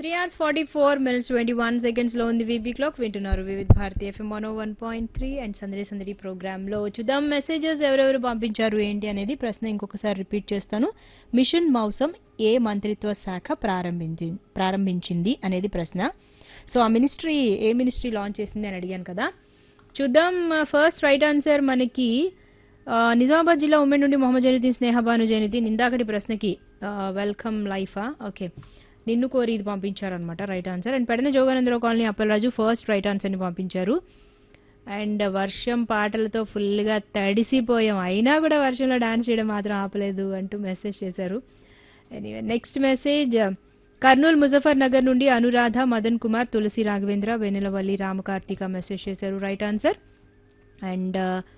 three hours forty four minutes twenty one seconds లో ఉంది VB clock వింటున్నారు Vividh Bharati FM one one point three and సందడి సందడి programme లో చూద్దాం మెసేజెస్ ఎవరెవరు పంపించారు ఏంటి అనేది ప్రశ్న ఇంకొకసారి రిపీట్ చేస్తాను మిషన్ మౌసం ఏ మంత్రిత్వ శాఖ ప్రారంభించి ప్రారంభించింది అనేది ప్రశ్న సో ఆ మినిస్ట్రీ ఏ మినిస్ట్రీ లాంచ్ చేసింది అని అడిగాను కదా చూద్దాం ఫస్ట్ రైట్ ఆన్సర్ మనకి ఆ, నిజామాబాద్ జిల్లా ఉమ్మడి నుండి మొహమ్మద్ జైనుద్దీన్ స్నేహబాను జైనుద్దీన్ ఇందాకటి ప్రశ్నకి వెల్కమ్ లైఫా ఓకే నిన్ను కోరి ఇది పంపించారనమాట right answer and Pedana Joganandarao colony Appalaraju first right ఆన్సర్ని పంపించారు అండ్ వర్షం పాటలతో ఫుల్గా తడిసిపోయాం అయినా కూడా వర్షంలో డాన్స్ చేయడం మాత్రం ఆపలేదు అంటూ మెసేజ్ చేశారు anyway next message Kurnool Muzaffar Nagar నుండి అనురాధ మదన్ కుమార్ తులసి రాఘవేంద్ర వెన్నెలవల్లి రామకార్తిక మెసేజ్ చేశారు రైట్ ఆన్సర్ అండ్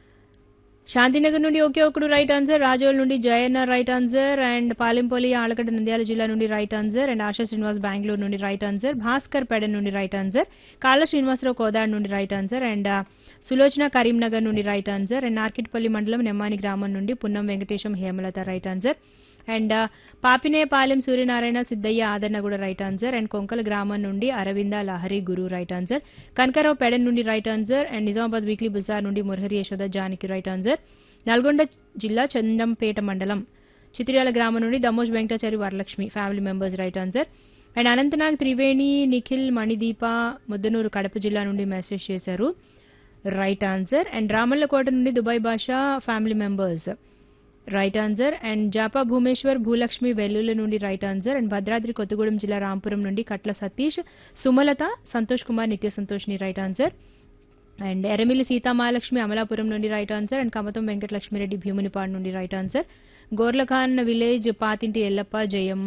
శాంతినగర్ నుండి ఒకే ఒకడు రైట్ ఆన్సర్ రాజోల్ నుండి Jayanna right answer and Palempalli Allagadda Nandyala జిల్లా నుండి right answer and Asha Srinivas Bengaluru నుండి రైట్ ఆన్సర్ భాస్కర్ పెడ నుండి రైట్ ఆన్సర్ కాళ్ళ శ్రీనివాసరావు కోదాడ్ నుండి రైట్ ఆన్సర్ అండ్ ఆ, సులోచన కరీంనగర్ నుండి రైట్ ఆన్సర్ అండ్ నార్కిట్పల్లి మండలం నెమ్మాని గ్రామం నుండి Punnam Venkatesham Hemalatha right answer and ఆ, పాపినేపాలెం సూర్యనారాయణ సిద్ధయ్య ఆదరణ కూడా రైట్ ఆన్సర్ అండ్ కొంకల గ్రామం నుండి అరవింద లహరి గురు రైట్ ఆన్సర్ కనకారావు పెడన్ నుండి right answer and Nizamabad weekly బజార్ నుండి మురహరి యశోద జానకి రైట్ ఆన్సర్ నల్గొండ జిల్లా చందంపేట మండలం చిత్రియాల గ్రామం నుండి Damoj Venkatachari Varalakshmi family members right answer and Anantnag Triveni Nikhil Manideepa Muddanur Kadapa జిల్లా నుండి మెసేజ్ చేశారు రైట్ ఆన్సర్ అండ్ రామల్లకోట నుండి Dubai Basha family members right answer and Japa Bhumeshwar Bhulakshmi Vellula నుండి right answer and Bhadradri Kothagudem జిల్లా రాంపురం నుండి కట్ల సతీష్ సుమలత సంతోష్ కుమార్ నిత్య సంతోష్ని right answer and Eramilli Seethamahalakshmi Amalapuram నుండి right answer and Kamatham Venkatalakshmireddy Bhimunipadu నుండి right answer Gorlakhan village Pathinti Yellappa Jayamma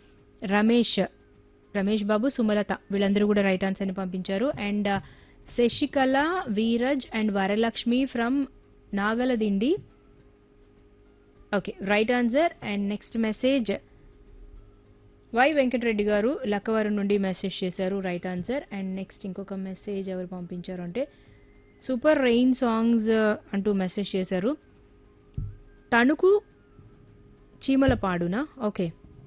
Ramesh Ramesh Babu Sumalatha వీళ్ళందరూ కూడా రైట్ ఆన్సర్ని పంపించారు and Sasikala Veeraj and Varalakshmi from Nagaladinni okay right answer and next message Y Venkatareddy గారు లక్కవరం నుండి మెసేజ్ చేశారు రైట్ ఆన్సర్ అండ్ నెక్స్ట్ ఇంకొక మెసేజ్ ఎవరు పంపించారు అంటే సూపర్ రెయిన్ సాంగ్స్ అంటూ మెసేజ్ చేశారు తణుకు చీమల పాడునా ఓకే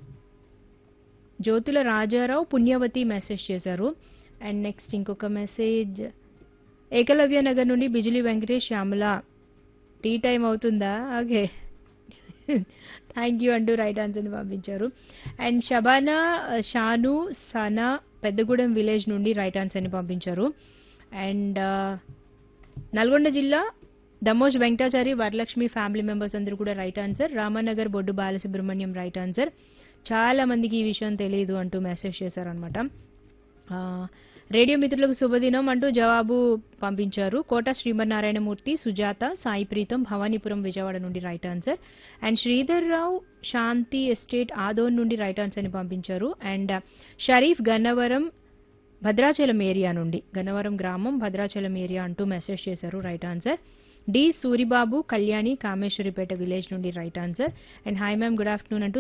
జ్యోతుల రాజారావు పుణ్యవతి మెసేజ్ చేశారు అండ్ నెక్స్ట్ ఇంకొక మెసేజ్ ఏకలవ్య నగర్ నుండి బిజిలీ వెంకటేష్ శ్యామల టీ టైం అవుతుందా ఓకే థ్యాంక్ యూ అంటూ రైట్ ఆన్సర్ని పంపించారు అండ్ షబానా షాను సనా పెద్దగూడెం విలేజ్ నుండి రైట్ ఆన్సర్ని పంపించారు అండ్ నల్గొండ జిల్లా దమోజ్ వెంకటాచారి వరలక్ష్మి ఫ్యామిలీ మెంబర్స్ అందరూ కూడా right answer Ramanagar Boddu Balasubrahmanyam right answer చాలా మందికి ఈ విషయం తెలియదు అంటూ మెసేజ్ చేశారనమాట ఆ, రేడియో మిత్రులకు శుభదినం అంటూ జవాబు పంపించారు కోట శ్రీమన్నారాయణమూర్తి సుజాత సాయి ప్రీతం భవానీపురం విజయవాడ నుండి right answer and Sridhar Rao Shanthi estate Adoni నుండి రైట్ ఆన్సర్ని పంపించారు అండ్ షరీఫ్ గన్నవరం భద్రాచలం ఏరియా నుండి గన్నవరం గ్రామం భద్రాచలం ఏరియా అంటూ మెసేజ్ చేశారు right answer D Suribabu Kalyani Kameswaripeta village నుండి right answer and hi ma'am good afternoon అంటూ